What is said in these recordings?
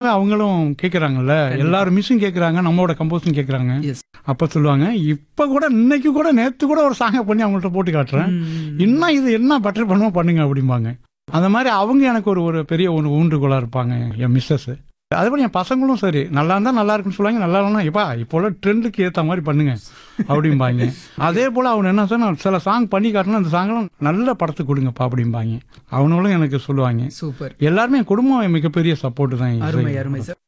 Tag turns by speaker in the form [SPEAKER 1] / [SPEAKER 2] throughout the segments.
[SPEAKER 1] அவங்களும் கேட்குறாங்கல்ல எல்லாரும் மிஸ்ஸும் கேட்குறாங்க நம்மளோட கம்போஸும் கேட்குறாங்க
[SPEAKER 2] எஸ்
[SPEAKER 1] அப்போ சொல்லுவாங்க இப்போ கூட இன்னைக்கு கூட நேற்று கூட ஒரு சாங்கை பண்ணி அவங்கள்ட்ட போட்டு காட்டுறேன் இன்னும் இது என்ன பெட்டர் பண்ணுமோ பண்ணுங்க அப்படிம்பாங்க அந்த மாதிரி அவங்க எனக்கு ஒரு ஒரு பெரிய ஒரு ஊன்றுகோலாக இருப்பாங்க என் மிஸ்ஸஸ் அதேபோல் என் பசங்களும் சரி நல்லா இருந்தால் நல்லா இருக்குன்னு சொல்லுவாங்க நல்லா இல்லைன்னா இப்பா இப்போ உள்ள ட்ரெண்டுக்கு ஏற்ற மாதிரி பண்ணுங்க அப்படிம்பாங்க அதே போல் அவங்க என்ன சொன்னா சில சாங் பண்ணி காட்டினா அந்த சாங்கெல்லாம் நல்ல படத்துக்கு கொடுங்கப்பா அப்படிம்பாங்க அவனுங்களும் எனக்கு சொல்லுவாங்க
[SPEAKER 2] சூப்பர்
[SPEAKER 1] எல்லாருமே என் குடும்பம் மிகப்பெரிய சப்போர்ட் தான்
[SPEAKER 2] அருமை அருமை சார்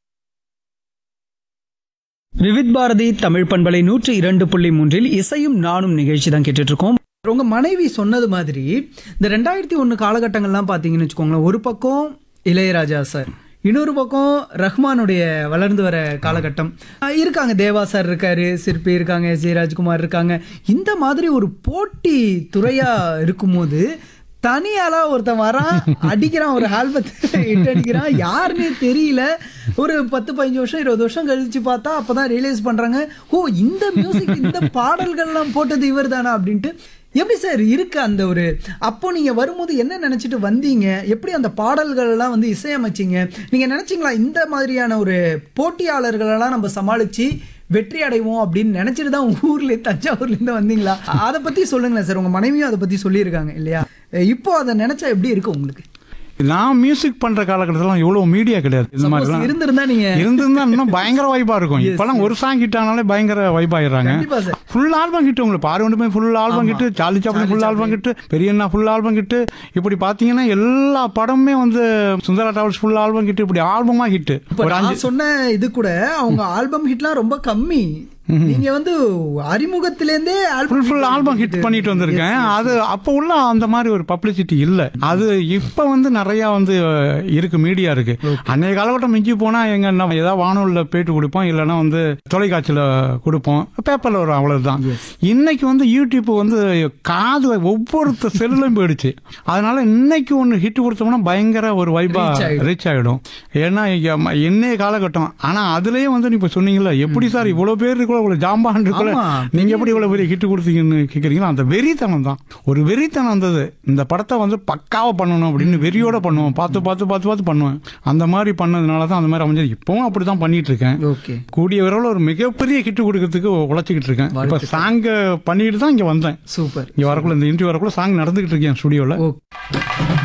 [SPEAKER 2] விவித் பாரதி தமிழ் பண்பலை நூற்றி இரண்டு புள்ளி மூன்றில் இசையும் நானும் நிகழ்ச்சி தான் கேட்டுட்டு இருக்கோம் உங்க மனைவி சொன்னது மாதிரி இந்த ரெண்டாயிரத்தி ஒன்று காலகட்டங்கள்லாம் பார்த்தீங்கன்னு வச்சுக்கோங்களேன் ஒரு பக்கம் இளையராஜா சார் இன்னொரு பக்கம் ரஹ்மானுடைய வளர்ந்து வர காலகட்டம் அஹ் இருக்காங்க தேவா சார் இருக்காரு சிற்பி இருக்காங்க எஸ் ஜே ராஜ்குமார் இருக்காங்க இந்த மாதிரி ஒரு போட்டி துறையா இருக்கும்போது தனியாளா ஒருத்தன் வரான் அடிக்கிறான் ஒரு ஆல்பத்தை ஹிட் அடிக்கிறான் யாருன்னே தெரியல ஒரு பத்து பதினஞ்சு வருஷம் இருபது வருஷம் கழிச்சு பார்த்தா அப்பதான் ரியலைஸ் பண்றாங்க ஓ இந்த மியூசிக் இந்த பாடல்கள்லாம் போட்டது இவர் தானா அப்படின்ட்டு எப்படி சார் இருக்கு அந்த ஒரு அப்போ நீங்க வரும்போது என்ன நினைச்சிட்டு வந்தீங்க எப்படி அந்த பாடல்கள் எல்லாம் வந்து இசையமைச்சீங்க நீங்க நினைச்சீங்களா இந்த மாதிரியான ஒரு போட்டியாளர்களெல்லாம் நம்ம சமாளிச்சு வெற்றி அடைவோம் அப்படின்னு நினைச்சிட்டு தான் ஊர்ல தஞ்சாவூர்ல இருந்து வந்தீங்களா அதை பத்தி சொல்லுங்களேன் சார் உங்க மனைவியும் அதை பத்தி சொல்லியிருக்காங்க இல்லையா இப்போ அதை நினைச்சா எப்படி இருக்கு உங்களுக்கு
[SPEAKER 1] நான் மியூசிக் பண்ற காலகட்டத்தில் இவ்வளவு மீடியா கிடையாது இந்த
[SPEAKER 2] Suppose
[SPEAKER 1] மாதிரிலாம்
[SPEAKER 2] இருந்திருந்தா நீங்க
[SPEAKER 1] இருந்திருந்தா இன்னும் பயங்கர வைப்பா இருக்கும் இப்பெல்லாம் ஒரு சாங் ஹிட் ஆனாலே பயங்கர வைப் ஆயிடுறாங்க
[SPEAKER 2] கண்டிப்பா சார்
[SPEAKER 1] ஃபுல் ஆல்பம் ஹிட் உங்களுக்கு பாரு ஒன்றுமே full album hit Charlie Chaplin full album hit Periyanna full album hit இப்படி பாத்தீங்கன்னா எல்லா படமுமே வந்து Sundara travels full album hit இப்படி ஆல்பமா ஹிட்
[SPEAKER 2] இப்போ நான் சொன்ன இது கூட அவங்க ஆல்பம் ஹிட்லாம் ரொம்ப கம்மி நீங்க வந்து அறிமுகத்திலேருந்தே
[SPEAKER 1] full
[SPEAKER 2] album
[SPEAKER 1] full album hit பண்ணிட்டு வந்திருக்கேன் அது அப்போ உள்ள அந்த மாதிரி ஒரு பப்ளிசிட்டி இல்ல அது இப்ப வந்து நிறைய வந்து அஹ், இருக்கு மீடியா இருக்கு அன்னைய காலகட்டம் மிஞ்சி போனா எங்க நம்ம ஏதாவது வானொலியில் பேட்டு கொடுப்போம் இல்லைன்னா வந்து தொலைக்காட்சியில கொடுப்போம் பேப்பர்ல வரும் அவ்வளவுதான் இன்னைக்கு வந்து யூடியூப் வந்து காது ஒவ்வொருத்த செல்லுலையும் போயிடுச்சு அதனால இன்னைக்கு ஒன்று ஹிட் கொடுத்தோம்னா பயங்கர ஒரு வைபா
[SPEAKER 2] Reach ஆயிடும்.
[SPEAKER 1] ரீச் ஆயிடும் ஏன்னா இங்க ம- என்னைய காலகட்டம் ஆனா அதுலயே வந்து நீ இப்ப சொன்னீங்கல்ல எப்படி சார் இவ்வளவு பேர் இருக்குள்ள இவ்வளவு ஜாம்பான் இருக்குள்ள
[SPEAKER 2] ஆமா.
[SPEAKER 1] நீங்க எப்படி இவ்வளவு பெரிய ஹிட் கொடுத்தீங்கன்னு கேக்குறீங்களா அந்த வெறித்தனம் தான் ஒரு வெறித்தனம் வந்தது இந்த படத்தை வந்து பக்காவா பண்ணணும் அப்படின்னு வெறியோட பண்ணுவோம் பார்த்து பார்த்து பார்த்து பார்த்து பண்ணுவேன் அந்த மாதிரி பண்ணதுனால தான் அந்த மாதிரி அமைஞ்சது இப்பவும் அப்படிதான் பண்ணிட்டு இருக்கேன்
[SPEAKER 2] ஓகே
[SPEAKER 1] கூடிய விரைவில் ஒரு மிகப்பெரிய ஹிட் கொடுக்கறதுக்கு உழைச்சிக்கிட்டு இருக்கேன் இப்ப சாங்க பண்ணிட்டு தான் இங்க வந்தேன்
[SPEAKER 2] சூப்பர்
[SPEAKER 1] இங்க வரக்குள்ள இந்த இன்டர்வியூ வரக்குள்ள சாங் நடந்துகிட்டு இருக்கேன் ஸ்டுடியோல
[SPEAKER 2] ஓகே